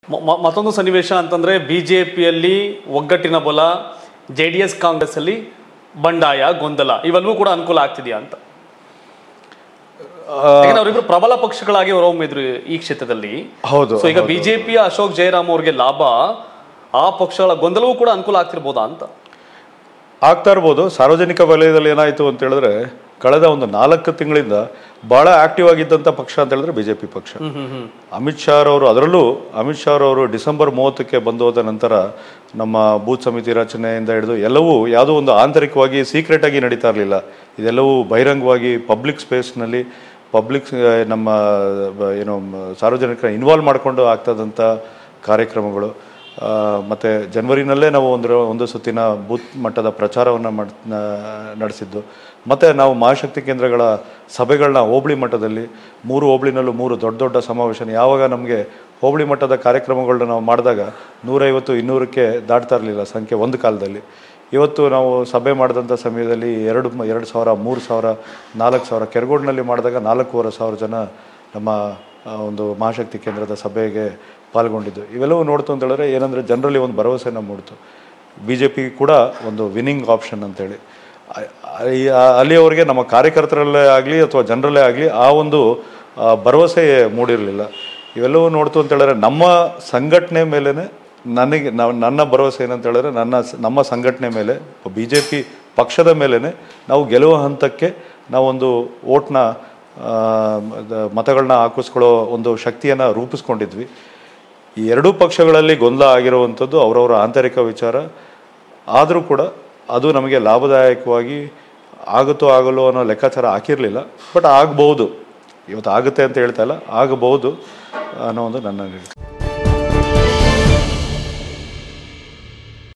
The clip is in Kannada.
ಮ- ಮ- ಮತ್ತೊಂದು ಸನ್ನಿವೇಶ ಅಂತಂದ್ರೆ ಬಿಜೆಪಿಯಲ್ಲಿ ಒಗ್ಗಟ್ಟಿನ ಬಲ ಜೆ ಡಿ ಎಸ್ ಕಾಂಗ್ರೆಸ್ ಅಲ್ಲಿ ಬಂಡಾಯ ಗೊಂದಲ ಇವೆಲ್ಲವೂ ಕೂಡ ಅನುಕೂಲ ಆಗ್ತಿದೆಯಾ ಅಂತ ಯಾಕಂದ್ರೆ ಅವರಿಬ್ರು ಪ್ರಬಲ ಪಕ್ಷಗಳಾಗಿ ಹೊರಹೊಮ್ಮಿದ್ರು ಈ ಕ್ಷೇತ್ರದಲ್ಲಿ ಹೌದು, ಸೊ ಈಗ ಬಿಜೆಪಿಯ ಅಶೋಕ್ ಜಯರಾಮ್ ಅವ್ರಿಗೆ ಲಾಭ ಆ ಪಕ್ಷಗಳ ಗೊಂದಲವೂ ಕೂಡ ಅನುಕೂಲ ಆಗ್ತಿರ್ಬೋದಾ ಅಂತ ಆಗ್ತಾ ಇರ್ಬೋದು ಸಾರ್ವಜನಿಕ ವಲಯದಲ್ಲಿ ಏನಾಯಿತು ಅಂತ ಹೇಳಿದ್ರೆ ಕಳೆದ ಒಂದು ನಾಲ್ಕು ತಿಂಗಳಿಂದ ಬಹಳ ಆಕ್ಟಿವ್ ಆಗಿದ್ದಂಥ ಪಕ್ಷ ಅಂತ ಹೇಳಿದ್ರೆ ಬಿಜೆಪಿ ಪಕ್ಷ ಅಮಿತ್ ಶಾ ಅವರು ಅದರಲ್ಲೂ ಅಮಿತ್ ಶಾ ಅವರು ಡಿಸೆಂಬರ್ ಮೂವತ್ತಕ್ಕೆ ಬಂದು ಹೋದ ನಂತರ ನಮ್ಮ ಬೂತ್ ಸಮಿತಿ ರಚನೆಯಿಂದ ಹಿಡಿದು ಎಲ್ಲವೂ ಯಾವುದೋ ಒಂದು ಆಂತರಿಕವಾಗಿ ಸೀಕ್ರೆಟ್ ಆಗಿ ನಡೀತಾ ಇರಲಿಲ್ಲ ಇದೆಲ್ಲವೂ ಬಹಿರಂಗವಾಗಿ ಪಬ್ಲಿಕ್ ಸ್ಪೇಸ್ನಲ್ಲಿ ಪಬ್ಲಿಕ್ ನಮ್ಮ ಬ- ಏನು ಮ- ಸಾರ್ವಜನಿಕರ ಇನ್ವಾಲ್ವ್ ಮಾಡಿಕೊಂಡು ಆಗ್ತದಂಥ ಕಾರ್ಯಕ್ರಮಗಳು ಆ, ಮತ್ತೆ ಜನವರಿನಲ್ಲೇ ನಾವು ಒಂದು ಒಂದು ಸುತ್ತಿನ ಬೂತ್ ಮಟ್ಟದ ಪ್ರಚಾರವನ್ನು ಮಾಡ್ ನಡೆಸಿದ್ದು ಮತ್ತೆ ನಾವು ಮಹಾಶಕ್ತಿ ಕೇಂದ್ರಗಳ ಸಭೆಗಳನ್ನ ಹೋಬಳಿ ಮಟ್ಟದಲ್ಲಿ ಮೂರು ಹೋಬಳಿನಲ್ಲೂ ಮೂರು ದೊಡ್ಡ ದೊಡ್ಡ ಸಮಾವೇಶ ಯಾವಾಗ ನಮಗೆ ಹೋಬಳಿ ಮಟ್ಟದ ಕಾರ್ಯಕ್ರಮಗಳನ್ನ ನಾವು ಮಾಡಿದಾಗ ನೂರೈವತ್ತು ಇನ್ನೂರಕ್ಕೆ ದಾಟ್ತಾ ಇರಲಿಲ್ಲ ಸಂಖ್ಯೆ ಒಂದು ಕಾಲದಲ್ಲಿ ಇವತ್ತು ನಾವು ಸಭೆ ಮಾಡಿದಂಥ ಸಮಯದಲ್ಲಿ ಎರಡು ಮ- ಎರಡು ಸಾವಿರ ಮೂರು ಸಾವಿರ ನಾಲ್ಕು ಸಾವಿರ ಕೆರಗೋಡಿನಲ್ಲಿ ಮಾಡಿದಾಗ ನಾಲ್ಕೂವರೆ ಸಾವಿರ ಜನ ನಮ್ಮ ಆ, ಒಂದು ಮಹಾಶಕ್ತಿ ಕೇಂದ್ರದ ಸಭೆಗೆ ಪಾಲ್ಗೊಂಡಿದ್ದು ಇವೆಲ್ಲವೂ ನೋಡ್ತು ಅಂತ ಹೇಳಿದ್ರೆ ಏನಂದರೆ ಜನರಲ್ಲಿ ಒಂದು ಭರವಸೆನ ಮೂಡಿತು ಬಿ ಜೆ ಪಿ ಕೂಡ ಒಂದು ವಿನ್ನಿಂಗ್ ಆಪ್ಷನ್ ಅಂತೇಳಿ ಆ- ಆ- ಅಲ್ಲಿಯವರೆಗೆ ನಮ್ಮ ಕಾರ್ಯಕರ್ತರಲ್ಲೇ ಆಗಲಿ ಅಥವಾ ಜನರಲ್ಲೇ ಆಗಲಿ ಆ ಒಂದು ಆ, ಭರವಸೆ ಮೂಡಿರಲಿಲ್ಲ ಇವೆಲ್ಲವೂ ನೋಡ್ತು ಅಂತ ಹೇಳಿದ್ರೆ ನಮ್ಮ ಸಂಘಟನೆ ಮೇಲೇ ನನಗೆ ನಾವು ನನ್ನ ಭರವಸೆ ಏನಂತ ಹೇಳಿದ್ರೆ ನನ್ನ ಸ- ನಮ್ಮ ಸಂಘಟನೆ ಮೇಲೆ ಬಿ ಜೆ ಪಿ ಪಕ್ಷದ ಮೇಲೇ ನಾವು ಗೆಲುವ ಹಂತಕ್ಕೆ ನಾವೊಂದು ಓಟ್ನ ಮತಗಳನ್ನ ಹಾಕಿಸ್ಕೊಳ್ಳೋ ಒಂದು ಶಕ್ತಿಯನ್ನು ರೂಪಿಸ್ಕೊಂಡಿದ್ವಿ ಈ ಎರಡೂ ಪಕ್ಷಗಳಲ್ಲಿ ಗೊಂದಲ ಆಗಿರುವಂಥದ್ದು ಅವರವರ ಆಂತರಿಕ ವಿಚಾರ ಆದರೂ ಕೂಡ ಅದು ನಮಗೆ ಲಾಭದಾಯಕವಾಗಿ ಆಗುತ್ತೋ ಆಗಲ್ಲೋ ಅನ್ನೋ ಲೆಕ್ಕಾಚಾರ ಹಾಕಿರಲಿಲ್ಲ ಬಟ್ ಆಗ್ಬೋದು ಇವತ್ತು ಆಗುತ್ತೆ ಅಂತ ಹೇಳ್ತಾ ಇಲ್ಲ ಆಗಬಹುದು ಅನ್ನೋ ಒಂದು ನನ್ನ ನಿರೀಕ್ಷೆ